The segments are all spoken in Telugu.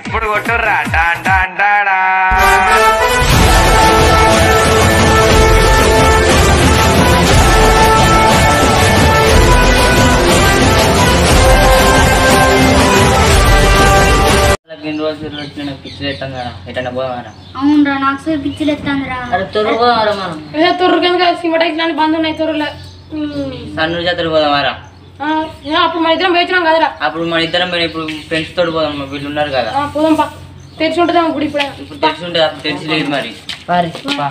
ఇప్పుడు కొట్టుర్రా డాన్ డాన్ డాడా ఎన్ని రోజులు వచ్చిన పిచ్చి పెట్టాం కదా ఎటన్నా పోదామరా అవునరా నాకు సో పిచ్చిలు ఎత్తాందిరా అరే తొర్రు పోదామరా మనం ఏ తొర్రు కింద సిమటైక్ లాంటి బంద్ ఉన్నాయి తొర్రులో సన్నూరు జాతర పోదామరా అప్పుడు మన ఇద్దరం వేచినాం కదరా అప్పుడు మన ఇద్దరం పోయినా ఇప్పుడు ఫ్రెండ్స్ తోటి పోదాం మా వీళ్ళు ఉన్నారు కదా ఆ, పోదాం పా తెరిచి ఉంటుందా గుడి ఇప్పుడే ఇప్పుడు తెలిసి ఉంటుంది అప్పుడు తెలిసి లేదు మరి పా.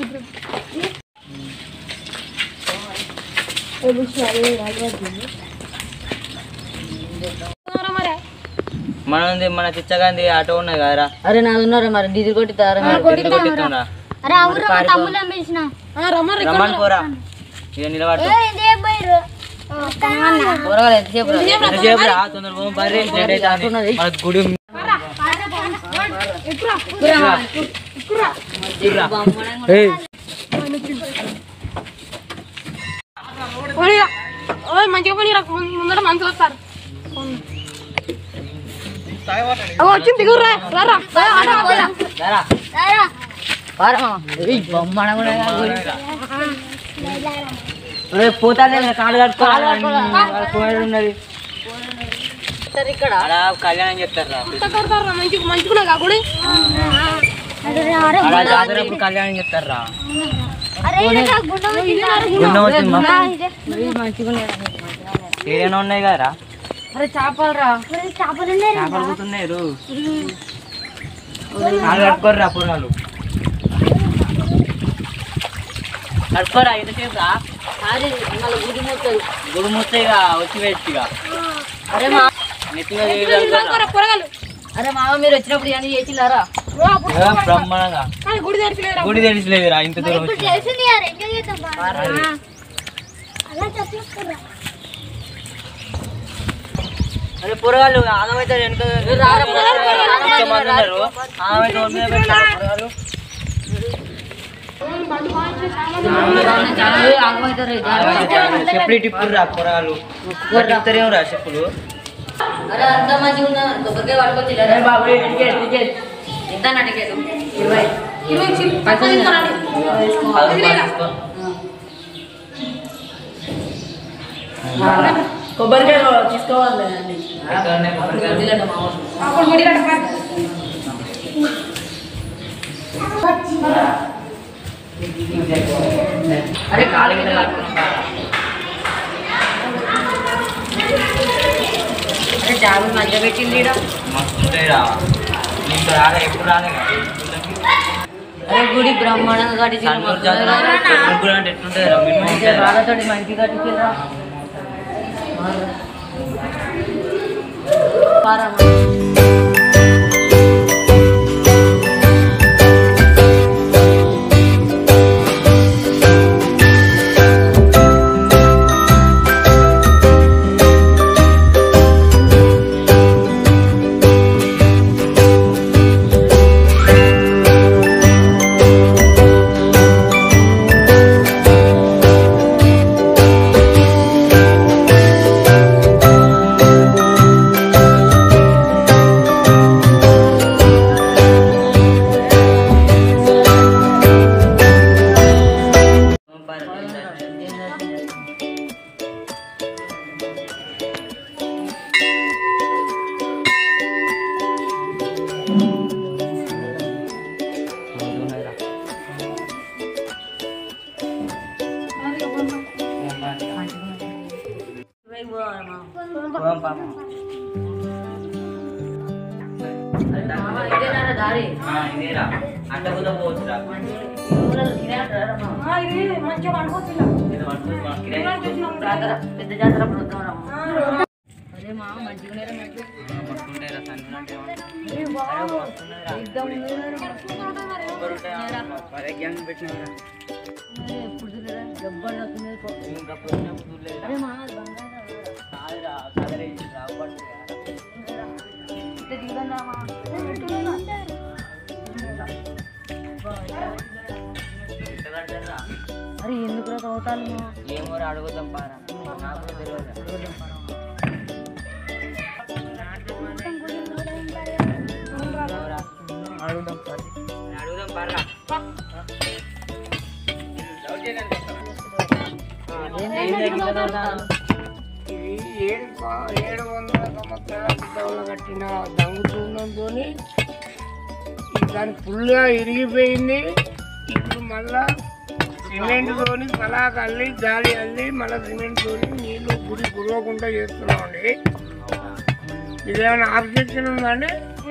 పోదాంరా మరి మనది మన చిచ్చగాంది ఆటో ఉన్నది కదరా అరే నాది ఉన్నారా మరి డీజిల్ కొట్టిస్తారా డీజిల్ కొట్టిస్తుందా అరే అవురా మా తమ్ముళ్ళ పిలిచిన ఆ, రమ్మని రమ్మని పోరా ఇక నిలబడు ఇదే పోయిరు కూరగాయలు ఎంతసేపు రా? ఎంతసేపు రా తొందర పోదాం బర్రీ లేట్ అవుతుంది మన గుడి ఉంది. ఏయ్, పోనీరా. ఓయ్ మంచిగా పోనీ ముందర మనుషులు వస్తారు అగో, వచ్చింది దిగుర్రా రారా రా, ఆట ఆడదాం. రారా. పారా మామ. ఏయ్, బొమ్మన కూడా కాదు. ఒరేయ్, పోతానే కదా, కాళ్ళు కట్టుకోవాలి ఉన్నది సరే ఇక్కడ ఆడ కళ్యాణం చెప్తారా అంత కడతారా మంచి మంచిగున్నా కా గుడి ఆడ జాతర అప్పుడు కళ్యాణం చెప్తారా అరే ఈడ నాకు గుండం వచ్చిందిరా. గుండం వచ్చింది ఆ, ఇదే. మంచిగా ఏదైనా ఉన్నాయి కదరా అరే చేపలు రా ఒరేయ్, చేపలు ఉన్నాయి రా. చేపలు పోతున్నాయి రో కాళ్ళు కట్టుకోర్రా పొరాలు కట్టుకోరా ఎంతసేపు రా సారీ మళ్ళీ గుడి మొత్తం గుడి ముత్తయిగా వచ్చి వేస్తిగా అరే మా నెత్తిగా వేడి కట్టుకోరా. కూరగాయలు అరే మామ మీరు వచ్చినప్పుడు ఇవన్నీ చేసిల్లారా ఓ, అప్పుడు ఏ, బ్రహ్మాండంగా కానీ గుడి తెరిచిలేరా గుడి తెలిసిలేదురా ఇంత దూరం ఇప్పుడు వచ్చి తెలిసింది యార్, ఎంజాయ్ చేద్దాం బా. ఆ. అలా చెప్పేస్తారా అరే పొరగాళ్ళు ఆనమైతే వెనుక కొంచెం మంది ఉన్నారు ఆనమైతే వాళ్ళ మీద పెట్టారు పొరగాళ్ళు ఆగమవుతారు చెప్పులు టిప్పులు రా పొరగాళ్ళు టిప్పుతారేమో రా చెప్పులు అరే అంత మంచిగా ఉన్నా కొబ్బరికాయ పట్టుకొచ్చి అరే బాబు టికెట్ టికెట్ ఎంత నా టికెట్ ఇరవై ఇరవై చిప్ పక్కన తీసుకురండి. అది తీసుకో. కొబ్బరికాయ తీసుకోవాలి అండి ఎక్కడనే పొరగాళ్ళు. అప్పుడు గుడి కట్టరా. అరే కాలు గిట్ల కట్టుకున్నా అరే చేపలు మంచిగా పెట్టింది ఈడ మస్తు ఉంటాయి రా నీకు రాలే ఎప్పుడు రాలే అరే గుడి బ్రహ్మాండంగా కట్టించారు సన్నూరు జాతర ముగ్గురు అంటే ఎట్లుంటుంది రా మినిమం ఉంటుంది రా. రాళ్ళతోటి మంచిగా కట్టించారా పారా పోదాం పాపం. ఇదేనారా దారి ఆ, ఇదేరా అట్ట కూడా పోవచ్చురా ఆ, ఇది మంచిగా పండుకోవచ్చు ఇది పట్టుకొని మనం కిరాయి జాతర పెద్ద జాతర అప్పుడు వద్దాం రా అరే మా మంచిగా పట్టుకుంటారా సన్నూరు అంటే ఏమన్నా? సూపర్ ఉంటాయి ఆ, పరే గ్యాంగ్ పెట్టినారా ఎప్పుడు చూడరా జబర్దస్త్ ఉన్నది పో. ఇంకా పోయినప్పుడు చూడలేదు. అరే మా బంగారం కాదురా, కలర్ వేసి రా, పట్టుకురా. ఇట్లా దిగుదాం మా ఎంత కడతారా? అరే ఎందుకు రా తవ్వుతాను మా ఏమో రా, అడుగుదాం పారా నాకు కూడా తెలియదు ఇది ఏడు పా- ఏడు వందల సంవత్సరాల క్రితంలో కట్టిన దంగుతూనంతో దాని ఫుల్గా ఇరిగిపోయింది ఇప్పుడు మళ్ళా సిమెంట్ తోని సలాక్ అల్లి జాలి అల్లి మళ్ళీ సిమెంట్ తోని నీళ్లు గుడి గురవకుండా చేస్తున్నామండి ఇదేమైనా ఆబ్జెక్షన్ ఉందండి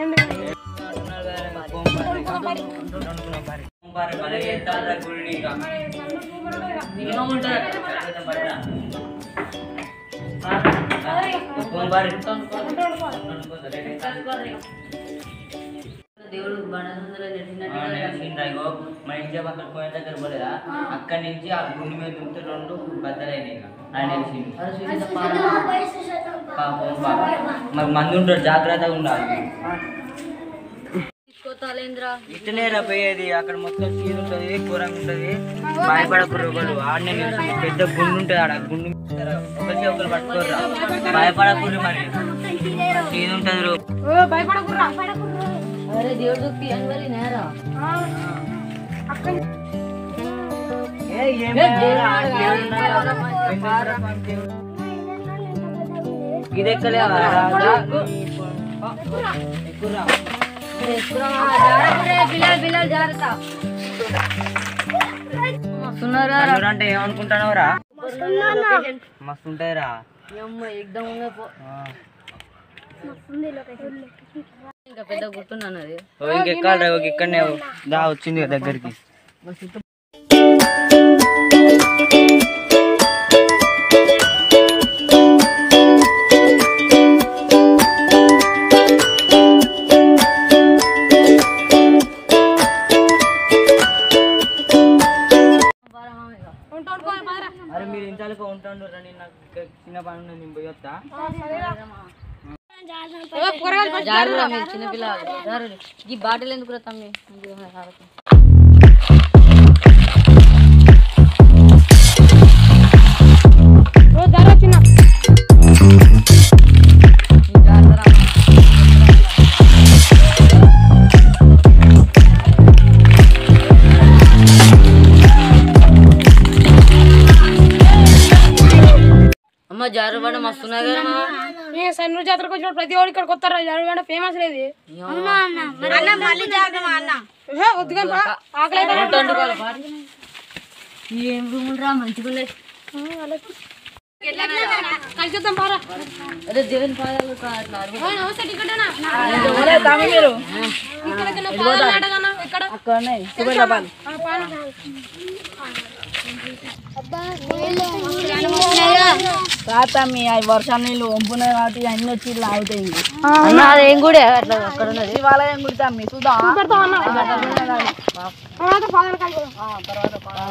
దేవుడు బండసుందర నెట్టినట్టుగా మా ఇంటి పక్కన పోయిన దగ్గర పోలేదా అక్కడి నుంచి ఆ గుండె మీద ఉంటే రెండు బద్దలైనాయి ఇక. ఆయన తెలిసింది అరే సునీత పాడమా. పాపం పాపం మరి మంది ఉంటాడు జాగ్రత్తగా ఉండాలి తీసుకోతాలేంద్రా ఇట్టనే రా పోయేది అక్కడ మొత్తం సీన్ ఉంటది ఘోరంగా ఉంటది భయపడకూడదు ఒకరు ఆడనే నిల్చుని పెద్ద గుండు ఉంటది ఆడ గుండు మీద ఒకరికి ఒకరు పట్టుకోర్రా భయపడకూడదు మరి సీన్ ఉంటది రో భయపడకుర్రా అరే దేవుడు దుక్కి అని మరి నేరా ఇది ఎక్కలేవా పిల్లలు పిల్లలు జాగ్రత్త వస్తున్నారా అంటే ఏమనుకుంటున్నావురా మస్తు ఉంటాయిరా అమ్మ ఎగ్దమ్ ఉందా పో ఇంకా పెద్ద గుర్తున్నాను అది ఓ ఇంకెక్కాలరా ఓ ఇక్కడనే దా వచ్చింది కదా దగ్గరికి అరే మీరు ఇంతలో ఉంటాడు రండి నాకు ఇక్కడ చిన్న పని ఉన్నది నేను పోయి వస్తా జారురా మీరు చిన్నపిల్లలు జారు ఈ బాటిల్ ఎందుకు రా తమ్మి చిన్న అమ్మ జారు బండ మస్తున్నాయి కదా మామ. ఈ సన్నూరు జాతరకు వచ్చిన ప్రతి ఒక్కరు ఇక్కడికి వస్తారు జరగడం ఫేమస్ లేదు ఏ, వద్దు కానీ పా. ఆకలి అయితే ఏం రూములు రా మంచిగా ఉన్నాయి కలిసి వద్దాం పారా అదే దేవుని పాదాలు కా- అట్లా అడుగు. ఓ, నమస్తే టికెట్ అన్నా. ఇక్కడ చిన్న పాదాలు నాటకన్నా, ఇక్కడ ఆ, పారా. వర్షం నీళ్ళు వంపున్నాయి కాబట్టి అన్ని వచ్చి ఇలా అవుతాయి అన్న అదేం కూడా అట్లా అక్కడ ఉన్నది శివాలయం గుడి అమ్మి చూద్దాం పెడతాం అన్న. తర్వాత పాదాలు కలుపుదాం.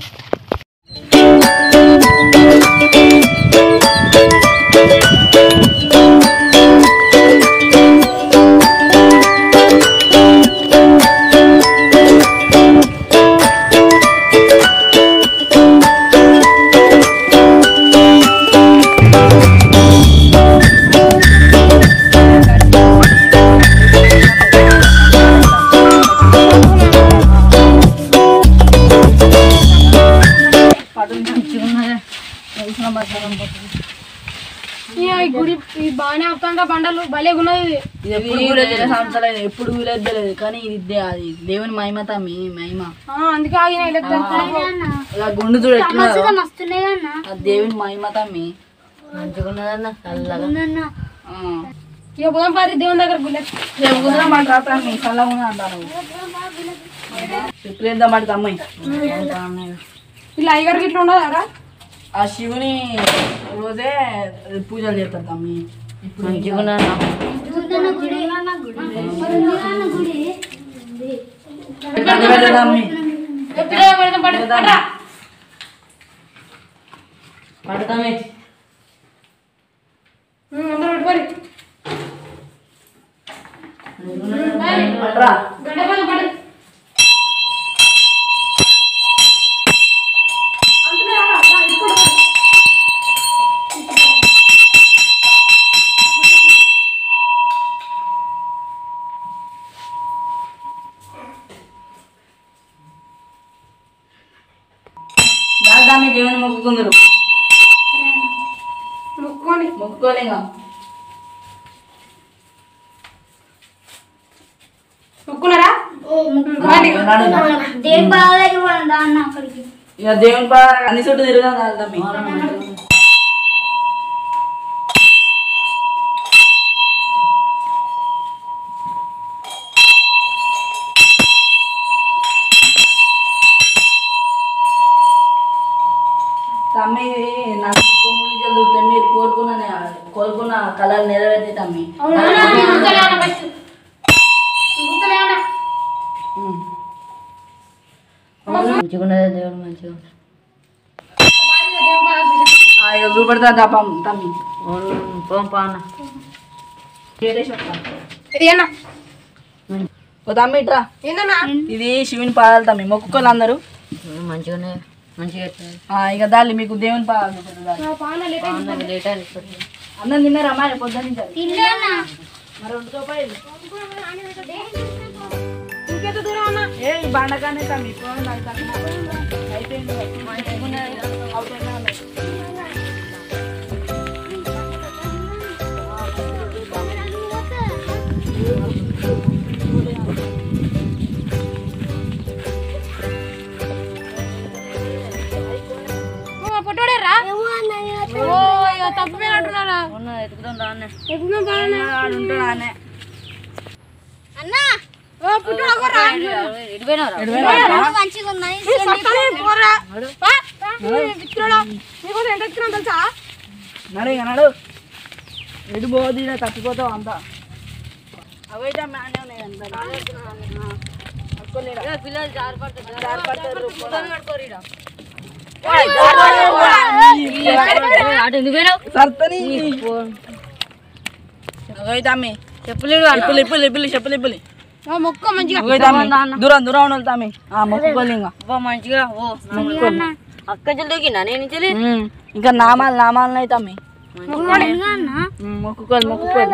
ఈ గుడి ఈ బాగానే అవుతాంగా బండలు భలే ఉన్నది ఇది ఇది ఎప్పుడు వీలేదు సంవత్సరాలు ఎప్పుడు వీలేదు తెలియదు కానీ ఇది దే- అది దేవుని మహిమ తమ్మి మహిమ ఆ, అందుకే ఆగిన ఇలా ఇలా గుండు చూడు ఎట్లా అది దేవుని మహిమ తమ్మి మంచిగా ఉన్నదన్న చల్లగా ఆ. ఇక పోదాం పారి దేవుని దగ్గర గుళ్ళ రేపు కుదిరా మాట రా తమ్మి చల్లగా ఉంది అంటాను చెప్పలేద్దాం మాట తమ్మి ఇలా అయ్యగారికి ఇట్లా ఉండదా ఆ శివుని రోజే పూజలు చేస్తారు తమ్మి ఇప్పుడు మంచిగా ఉన్నదన్న పెట్టండి, పెట్టండి తమ్మి ఎప్పుడే పెడదాం పడు పడరా. పడతామే ఉమ్, అందరూ పెట్టుకోరి పట్రా గడ్డ పైన పడు అంతలే రా, రా, ఇక్కడ రా. తమ్మి దేవుని మొక్కుకుందరు మొక్కుకొని మొక్కుకోలేగా మొక్కున్నారా దేని బాగా అన్న అక్కడికి ఇక దేవుని పా అన్ని చుట్టూ తిరుగుదాం కదా తమ్మి తమ్మి నాకు కొమ్ములు చదువుతే మీరు కోరుకున్న కోరుకున్న కళలు నెరవేర్తే తమ్మి మంచిగా ఉన్నది దేవుడు మంచిగా ఇక చూపెడతా తప్పం తమ్మి పంపాన ఏనా ఓ తమ్మి ఇట్రా ఏందన్నా ఇది శివుని పాదాలు తమ్మి మొక్కుకోలు అందరూ మంచిగానే మంచిగా ఆ, ఇక దాలి మీకు దేవుని పాదాలు చూపెడతా దాలి. నా పాన లేట్ లేట్ అన్నం తిన్నారా అమ్మాయి పొద్దున్న నుంచి తిన్నానా మరి రెండు రూపాయలు ఇంకెంత దూరం అన్నా ఏ ఈ బండకానే తమ్మి ఫోన్ నాకు తమ్మి. అయిపోయింది అవుతుందా అన్నది. పొట్టోడేరా ఓ ఇక తప్పిపోయినట్టున్నారా ఉన్న ఎత్తుకుదాం రా అన్న. ఎప్పుడు బాగా ఆడు ఉంటాడు ఆనే. అన్నా ఓ పుట్టోడు అవ్వరా మంచిగా ఉన్నాయి సత్తానే పోరా పా, పా, ఈ విత్తులోడా. నీకోసం ఎంత ఎత్తుకున్నాం తెలుసా నడు ఇక నడు ఎటు పోదు ఈడ తప్పిపోతావు అంతా అవైతే మేనే ఉన్నాయి అంతా పిల్లలు జారిపడతారు జారిపడతారు సర్తని అవైతే అమ్మి చెప్పులు ఇప్పులు ఇప్పులు ఇప్పులు చెప్పులు ఇప్పులు ఓ మొక్క మంచిగా అవైతే అమ్మి దూరం దూరం ఉండాలి తమ్మి ఆ మొక్కుకోవాలి ఇంకా మంచిగా ఓ మొక్కుకోవాలి అక్క చెల్లికినా నేను చెల్లి ఉమ్, ఇంకా నామాలు నామాలు అయితే అమ్మి అన్న ఉమ్, మొక్కుకోవాలి మొక్కుకోవాలి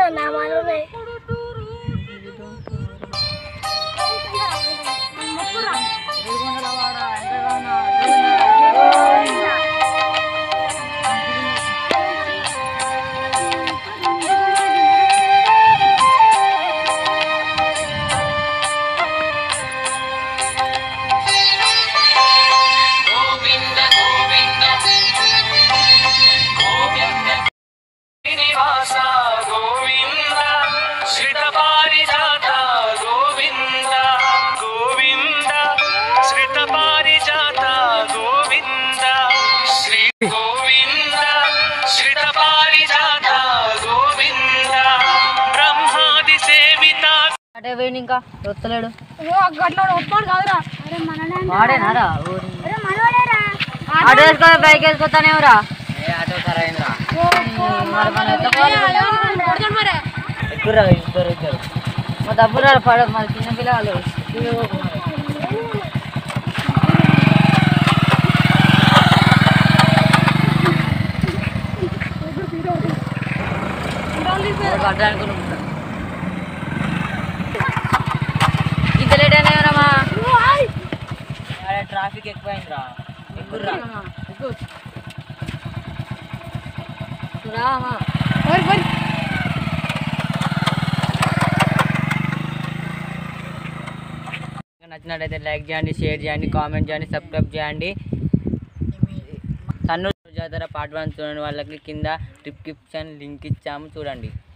శ్రీనివాస గోవింద శ్రిత పారిజాత గోవింద గోవింద శ్రిత పారిజాత గోవింద శ్రీ గోవింద శ్రిత పారిజాత గోవింద బ్రహ్మాది సేవిత అటే పోయింది ఇంకా వస్తలేడు ఓ గట్ల ఒప్పుకోడు కాదురా వాడేనారా అరే మనోడేరా ఆటో వేసుకో బైక్ వేసుకొస్తానేవరా ఆటో సరైనరా కొడతాడు మరి ఎక్కురా ఇద్దరు ఇద్దరు మా డబ్బులు రా పడ మరి చిన్న పిల్లలు ఇంత లేట్ అయినా ట్రాఫిక్ ఎక్కువైందిరా ఎక్కుర్రా రామా పోయి, పోయి. నచ్చినట్టయితే లైక్ చేయండి షేర్ చేయండి కామెంట్ చేయండి సబ్స్క్రైబ్ చేయండి సన్ను జాతర పార్ట్ వన్ చూడండి వాళ్ళకి కింద డిస్క్రిప్షన్ లింక్ ఇచ్చాము చూడండి